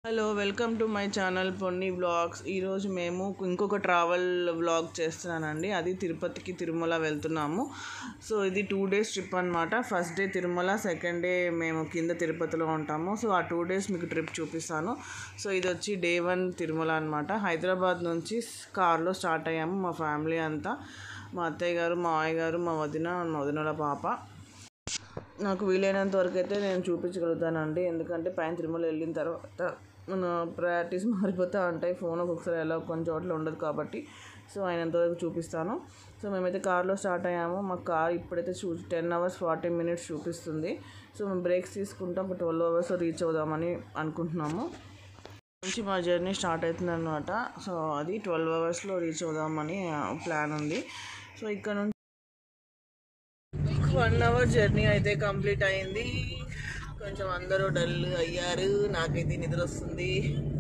Hello welcome to my channel Ponni vlogs ఈరోజు మేము ఇంకొక ట్రావెల్ వ్లాగ్ చేస్తున్నానండి అది తిరుపతికి తిరుమల వెళ్తున్నాము సో ఇది టూ డేస్ ట్రిప్ అనమాట first day Tirumala second day మేము కింద తిరుపతిలో ఉంటాము సో ఆ టూ డేస్ మీకు ట్రిప్ చూపిస్తాను సో ఇది వచ్చి డే వన్ తిరుమల అనమాట హైదరాబాద్ నుంచి కార్లో స్టార్ట్ అయ్యాము మా ఫ్యామిలీ అంతా మా అత్తయ్య గారు మా మావయ్య గారు మా వదిన మా వదినల పాప నాకు వీలైనంత వరకు అయితే నేను చూపించగలుగుతానండి ఎందుకంటే పైన తిరుమల వెళ్ళిన తర్వాత మన ప్రయారిటీస్ మారిపోతూ ఉంటాయి ఫోన్ ఒక్కొక్కసారి ఎలా కొన్ని చోట్ల ఉండదు కాబట్టి సో అయినంత వరకు చూపిస్తాను సో మేమైతే కార్లో స్టార్ట్ అయ్యాము మా కార్ ఇప్పుడైతే చూ టెన్ అవర్స్ ఫార్టీ మినిట్స్ చూపిస్తుంది సో మేము బ్రేక్స్ తీసుకుంటాం ఒక ట్వెల్వ్ అవర్స్ రీచ్ అవుదామని అనుకుంటున్నాము నుంచి మా జర్నీ స్టార్ట్ అవుతుంది అనమాట సో అది ట్వెల్వ్ అవర్స్లో రీచ్ అవుదామని ప్లాన్ ఉంది సో ఇక్కడ నుంచి వన్ అవర్ జర్నీ అయితే కంప్లీట్ అయింది కొంచెం అందరూ డల్ అయ్యారు నాకైతే నిద్ర వస్తుంది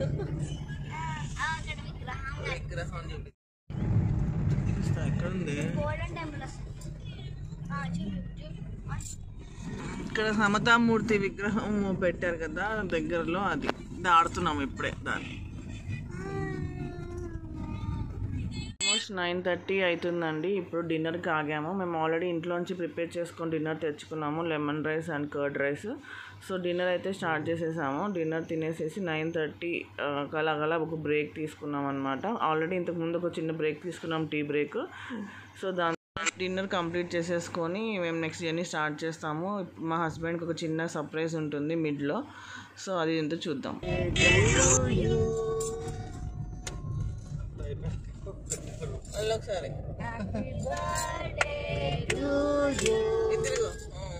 విగ్రహం చూపి చూపిస్తా, ఎక్కడ ఉంది గోల్డెన్ టెంపుల్ వస్తుంది ఆ, చూడు, చూడు. ఇక్కడ సమతామూర్తి విగ్రహం పెట్టారు కదా దగ్గరలో అది దాడుతున్నాం ఇప్పుడే దాన్ని ఆల్మోస్ట్ నైన్ థర్టీ అవుతుందండి ఇప్పుడు డిన్నర్కి ఆగాము మేము ఆల్రెడీ ఇంట్లోంచి ప్రిపేర్ చేసుకొని డిన్నర్ తెచ్చుకున్నాము lemon rice and curd rice so dinner అయితే స్టార్ట్ చేసేసాము డిన్నర్ తినేసేసి నైన్ థర్టీ కలగల ఒక బ్రేక్ తీసుకున్నాం అనమాట ఆల్రెడీ ఇంతకు ముందు ఒక చిన్న బ్రేక్ తీసుకున్నాం టీ బ్రేక్ సో దాని డిన్నర్ కంప్లీట్ చేసేసుకొని మేము నెక్స్ట్ జర్నీ స్టార్ట్ చేస్తాము మా హస్బెండ్కి ఒక చిన్న సర్ప్రైజ్ ఉంటుంది మిడ్లో సో అది ఎంతో చూద్దాం మళ్ళీ ఒకసారి ఇద్దరు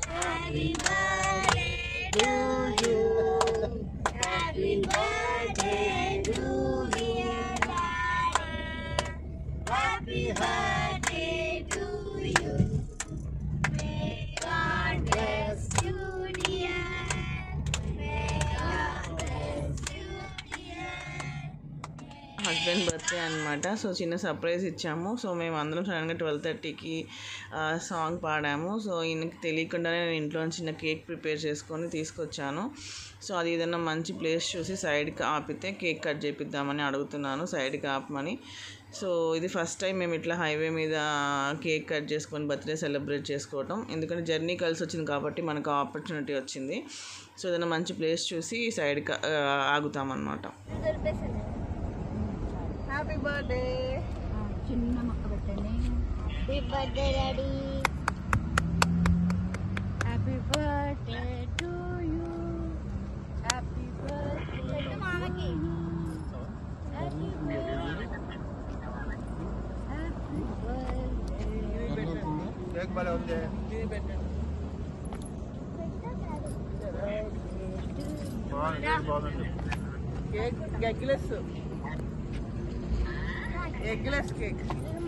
హస్బెండ్ బర్త్డే అనమాట సో చిన్న సర్ప్రైజ్ ఇచ్చాము సో మేము అందరం సడన్గా ట్వెల్వ్ థర్టీకి సాంగ్ పాడాము సో ఈయనకి తెలియకుండానే నేను ఇంట్లో చిన్న కేక్ ప్రిపేర్ చేసుకొని తీసుకొచ్చాను సో అది ఏదైనా మంచి ప్లేస్ చూసి సైడ్కి ఆపితే కేక్ కట్ చేపిద్దామని అడుగుతున్నాను సైడ్కి ఆపమని సో ఇది ఫస్ట్ టైం మేము ఇట్లా హైవే మీద కేక్ కట్ చేసుకొని బర్త్డే సెలబ్రేట్ చేసుకోవటం ఎందుకంటే జర్నీ కలిసి వచ్చింది కాబట్టి మనకు ఆపర్చునిటీ వచ్చింది సో ఏదైనా మంచి ప్లేస్ చూసి సైడ్కి ఆగుతామన్నమాట దొరికేసింది హ్యాపీ బర్త్డే చిన్న మొక్క పెట్టండి happy birthday daddy happy birthday to you happy birthday మామకి హ్యాపీ కేక్ భలే ఉంది బాగుంది కేక్ బాగుంది కేక్ ఎగ్లెస్ ఎగ్లెస్ కేక్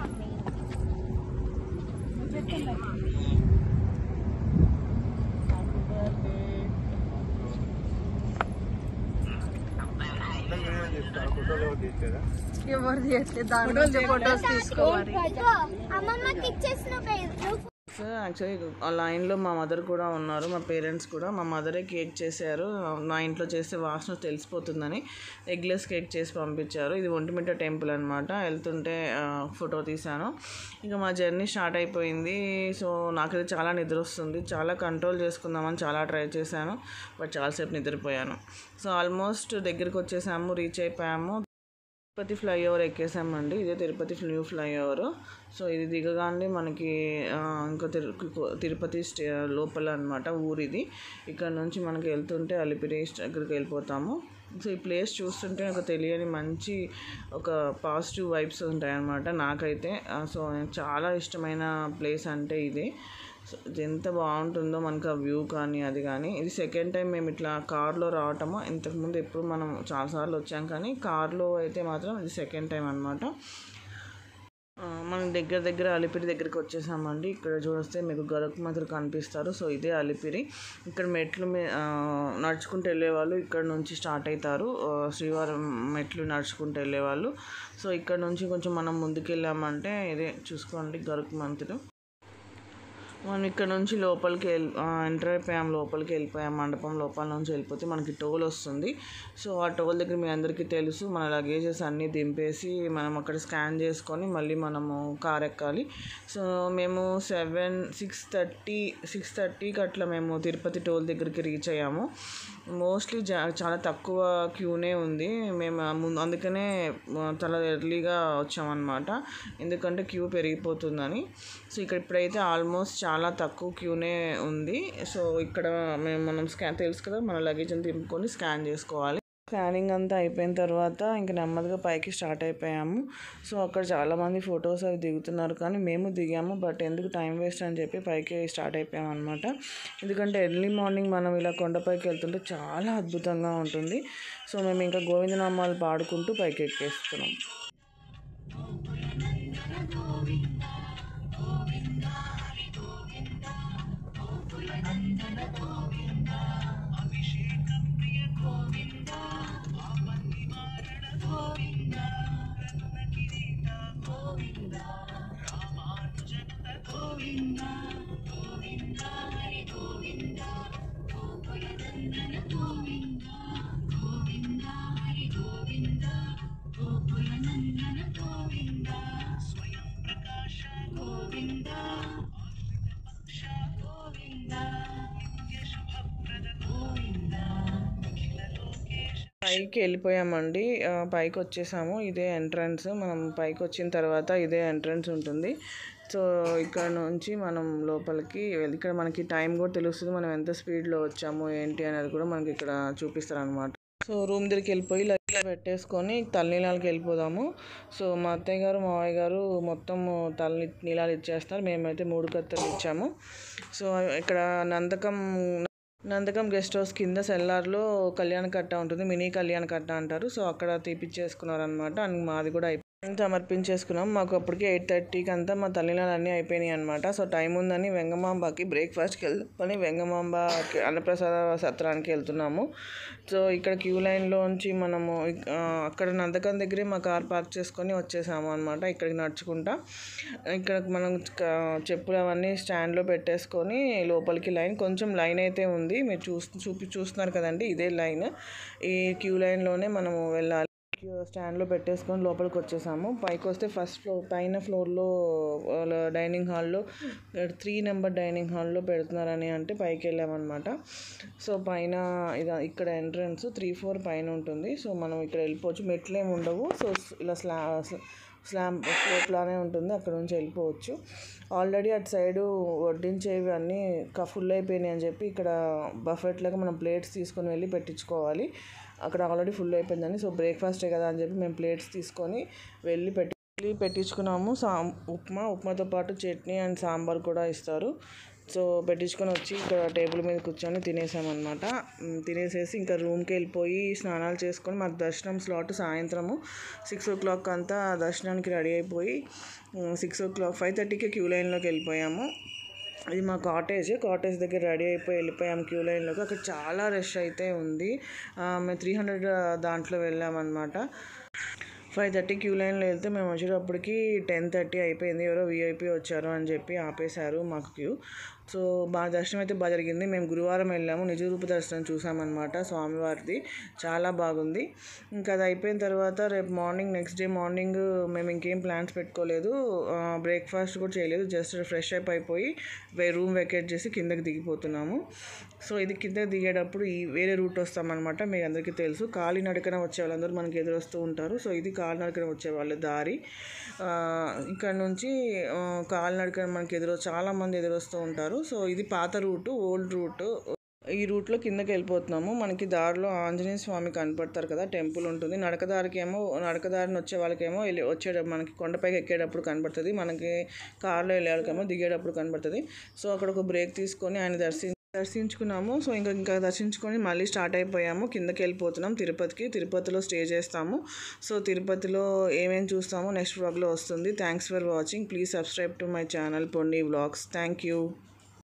ఫోటోలో తీసుకోరా ఎవరు చేస్తే దాని నుంచి ఫొటోస్ తీసుకోవాలి అమ్మమ్మకి ఇచ్చేసిన పేరు యాక్చువల్లీ ఆ లైన్లో మా మదర్ కూడా ఉన్నారు మా పేరెంట్స్ కూడా మా మదరే కేక్ చేశారు నా ఇంట్లో చేస్తే వాసన తెలిసిపోతుందని ఎగ్లెస్ కేక్ చేసి పంపించారు ఇది ఒంటిమిట్ట టెంపుల్ అనమాట వెళ్తుంటే ఫోటో తీశాను ఇంకా మా జర్నీ స్టార్ట్ అయిపోయింది సో నాకైతే చాలా నిద్ర వస్తుంది చాలా కంట్రోల్ చేసుకుందామని చాలా ట్రై చేశాను బట్ చాలాసేపు నిద్రపోయాను సో ఆల్మోస్ట్ దగ్గరికి వచ్చేసాము రీచ్ అయిపోయాము తిరుపతి ఫ్లైఓవర్ ఎక్కేసామండి ఇదే తిరుపతి న్యూ ఫ్లైఓవర్ సో ఇది దిగగానే మనకి ఆ, ఇంకా తిరు తిరుపతి స్టే లోపల అనమాట ఊరిది ఇక్కడ నుంచి మనకి వెళ్తుంటే అలిపిరి దగ్గరికి వెళ్ళిపోతాము సో ఈ ప్లేస్ చూస్తుంటే నాకు తెలియని మంచి ఒక పాజిటివ్ వైబ్స్ ఉంటాయన్నమాట నాకైతే ఆ, సో నాకు చాలా ఇష్టమైన ప్లేస్ అంటే ఇది సో ఇది ఎంత బాగుంటుందో మనకు ఆ వ్యూ కానీ అది కానీ ఇది సెకండ్ టైం మేము ఇట్లా కార్లో రావటము ఇంతకుముందు ఎప్పుడు మనం చాలాసార్లు వచ్చాం కానీ కార్లో అయితే మాత్రం ఇది సెకండ్ టైం అనమాట మనం దగ్గర దగ్గర అలిపిరి దగ్గరికి వచ్చేసామండి ఇక్కడ చూస్తే మీకు గరుకుమంతులు కనిపిస్తారు సో ఇదే అలిపిరి ఇక్కడ మెట్లు మీ- ఆ, నడుచుకుంటూ వెళ్ళేవాళ్ళు ఇక్కడ నుంచి స్టార్ట్ అవుతారు ఆ, శ్రీవారం మెట్లు నడుచుకుంటూ వెళ్ళేవాళ్ళు సో ఇక్కడ నుంచి కొంచెం మనం ముందుకు వెళ్ళామంటే ఇదే చూసుకోండి గరుకుమంతులు మనం ఇక్కడ నుంచి లోపలికి వెళ్ళి ఎంటర్ అయిపోయాం లోపలికి వెళ్ళిపోయాం మండపం లోపల నుంచి వెళ్ళిపోతే మనకి టోల్ వస్తుంది సో ఆ టోల్ దగ్గర మీ అందరికీ తెలుసు మన లగేజెస్ అన్నీ దింపేసి మనం అక్కడ స్కాన్ చేసుకొని మళ్ళీ మనము కార్ ఎక్కాలి సో మేము సెవెన్ సిక్స్ థర్టీ సిక్స్ థర్టీకి అట్లా మేము తిరుపతి టోల్ దగ్గరికి రీచ్ అయ్యాము మోస్ట్లీ జా చాలా తక్కువ క్యూనే ఉంది మేము ఆ ముందు అందుకనే ఆ, చాలా ఎర్లీగా వచ్చామన్నమాట ఎందుకంటే క్యూ పెరిగిపోతుందని సో ఇక్కడ ఇప్పుడైతే ఆల్మోస్ట్ చాలా తక్కువ క్యూనే ఉంది సో ఇక్కడ మేము మనం స్కాన్ తెలుసు కదా మన లగేజ్ని తిప్పుకొని స్కాన్ చేసుకోవాలి స్కానింగ్ అంతా అయిపోయిన తర్వాత ఇంక నెమ్మదిగా పైకి స్టార్ట్ అయిపోయాము సో అక్కడ చాలామంది ఫొటోస్ అవి దిగుతున్నారు కానీ మేము దిగాము బట్ ఎందుకు టైం వేస్ట్ అని చెప్పి పైకి స్టార్ట్ అయిపోయాము అనమాట ఎందుకంటే ఎర్లీ మార్నింగ్ మనం ఇలా కొండపైకి వెళ్తుంటే చాలా అద్భుతంగా ఉంటుంది సో మేము ఇంకా గోవిందనామాలు పాడుకుంటూ పైకి ఎక్కేస్తున్నాం పైకి వెళ్ళిపోయామండి ఆ, పైకి వచ్చేసాము ఇదే ఎంట్రన్స్ మనం పైకి వచ్చిన తర్వాత ఇదే ఎంట్రన్స్ ఉంటుంది సో ఇక్కడ నుంచి మనం లోపలికి వెళ్ళి ఇక్కడ మనకి టైం కూడా తెలుస్తుంది మనం ఎంత స్పీడ్లో వచ్చాము ఏంటి అనేది కూడా మనకి ఇక్కడ చూపిస్తారు అనమాట సో రూమ్ దగ్గరికి వెళ్ళిపోయి లగేజ్ పెట్టేసుకొని తలనీలాలకి వెళ్ళిపోదాము సో మా అత్తయ్య గారు మావయ్య గారు మొత్తం తల నీలాలు ఇచ్చేస్తారు మేమైతే మూడు కత్తలు ఇచ్చాము సో ఇక్కడ నందకం నందకం గెస్ట్ హౌస్ కింద సెల్లార్లో కళ్యాణ కట్ట ఉంటుంది మినీ కళ్యాణ కట్ట అంటారు సో అక్కడ తీపిచ్చేసుకున్నారనమాట అండ్ మాది కూడా అయిపోయింది సమర్పించేసుకున్నాం మాకు అప్పటికి ఎయిట్ థర్టీకి అంతా మా తల్లినాలు అన్నీ అయిపోయినాయి అనమాట సో టైం ఉందని వెంగమాంబకి బ్రేక్ఫాస్ట్కి వెళ్తామని వెంగమాంబ అన్నప్రసాద సత్రానికి వెళ్తున్నాము సో ఇక్కడ క్యూ లైన్లోంచి మనము ఇక్- ఆ, అక్కడ నందకం దగ్గరే మా కార్ పార్క్ చేసుకొని వచ్చేసాము అనమాట ఇక్కడికి నడుచుకుంటా ఇక్కడ మనం క- చెప్పులు అవన్నీ స్టాండ్లో పెట్టేసుకొని లోపలికి లైన్ కొంచెం లైన్ అయితే ఉంది మీరు చూస్తూ చూపి చూస్తున్నారు కదండి ఇదే లైన్ ఈ క్యూ లైన్లోనే మనము వెళ్ళాలి క్యూ స్టాండ్లో పెట్టేసుకొని లోపలికి వచ్చేసాము పైకి వస్తే ఫస్ట్ ఫ్లోర్ పైన ఫ్లోర్లో డైనింగ్ హాల్లో త్రీ నెంబర్ డైనింగ్ హాల్లో పెడుతున్నారని అంటే పైకి వెళ్ళామన్నమాట సో పైన ఇది ఇక్కడ ఎంట్రన్స్ త్రీ ఫోర్ పైన ఉంటుంది సో మనం ఇక్కడ వెళ్ళిపోవచ్చు మెట్లు ఏమి ఉండవు సో ఇలా స్లా స్లామ్ స్లోప్లానే ఉంటుంది అక్కడ నుంచి వెళ్ళిపోవచ్చు ఆల్రెడీ అటు సైడు వడ్డించేవి అన్నీ ఫుల్ అయిపోయినాయి అని చెప్పి ఇక్కడ బఫెట్ లాగా మనం ప్లేట్స్ తీసుకొని వెళ్ళి పెట్టించుకోవాలి అక్కడ ఆల్రెడీ ఫుల్ అయిపోయిందని సో బ్రేక్ఫాస్టే కదా అని చెప్పి మేము ప్లేట్స్ తీసుకొని వెళ్ళి పెట్టి వెళ్ళి పెట్టించుకున్నాము సా ఉప్మా ఉప్మాతో పాటు చట్నీ అండ్ సాంబార్ కూడా ఇస్తారు సో పెట్టించుకొని వచ్చి ఇక్కడ టేబుల్ మీద కూర్చొని తినేసామన్నమాట మ్, తినేసేసి ఇంకా రూమ్కి వెళ్ళిపోయి స్నానాలు చేసుకొని మాకు దర్శనం స్లాట్ సాయంత్రము సిక్స్ ఓ క్లాక్ అంతా దర్శనానికి రెడీ అయిపోయి సిక్స్ ఓ క్లాక్ ఫైవ్ థర్టీకి క్యూ లైన్లోకి వెళ్ళిపోయాము ఇది మా కాటేజ్ కాటేజ్ దగ్గర రెడీ అయిపోయి వెళ్ళిపోయాం క్యూ లైన్లోకి అక్కడ చాలా రష్ అయితే ఉంది ఆ, మేము త్రీ హండ్రెడ్ దాంట్లో వెళ్ళామన్నమాట ఫైవ్ థర్టీ క్యూ లైన్లో వెళ్తే మేము వచ్చేటప్పటికి టెన్ థర్టీ అయిపోయింది ఎవరో వీఐపీ వచ్చారు అని చెప్పి ఆపేశారు మాకు క్యూ సో బాగా దర్శనం అయితే బాగా జరిగింది మేము గురువారం వెళ్ళాము నిజ రూప దర్శనం చూసామన్నమాట స్వామివారిది చాలా బాగుంది ఇంకా అది అయిపోయిన తర్వాత రేపు మార్నింగ్ నెక్స్ట్ డే మార్నింగ్ మేము ఇంకేం ప్లాన్స్ పెట్టుకోలేదు బ్రేక్ఫాస్ట్ కూడా చేయలేదు జస్ట్ ఫ్రెష్ అప్ అయిపోయి రూమ్ వెకేట్ చేసి కిందకి దిగిపోతున్నాము సో ఇది కింద దిగేటప్పుడు ఈ వేరే రూట్ వస్తామన్నమాట మీకు అందరికీ తెలుసు కాలినడకన వచ్చే వాళ్ళందరూ మనకి ఎదురొస్తూ ఉంటారు సో ఇది కాలినడకన వచ్చే వాళ్ళ దారి ఆ, ఇక్కడ నుంచి ఆ, కాలినడకన మనకి ఎదురు చాలా మంది ఎదురొస్తూ ఉంటారు సో ఇది పాత రూటు ఓల్డ్ రూటు ఈ రూట్లో కిందకి వెళ్ళిపోతున్నాము మనకి దారిలో ఆంజనేయ స్వామి కనపడతారు కదా టెంపుల్ ఉంటుంది నడకదారికి ఏమో నడకదారిని వచ్చే వాళ్ళకేమో వెళ్ళి వచ్చేటప్పుడు మనకి కొండపైకి ఎక్కేటప్పుడు కనపడుతుంది మనకి కార్లో వెళ్ళే వాళ్ళకేమో దిగేటప్పుడు కనపడుతుంది సో అక్కడ ఒక బ్రేక్ తీసుకొని ఆయన దర్శించి దర్శించుకున్నాము సో ఇంకా ఇంకా దర్శించుకొని మళ్ళీ స్టార్ట్ అయిపోయాము కిందకి వెళ్ళిపోతున్నాం తిరుపతికి తిరుపతిలో స్టే చేస్తాము సో తిరుపతిలో ఏమేమి చూస్తామో నెక్స్ట్ వ్లాగ్లో వస్తుంది thanks for watching please subscribe to my channel Pondi vlogs thank you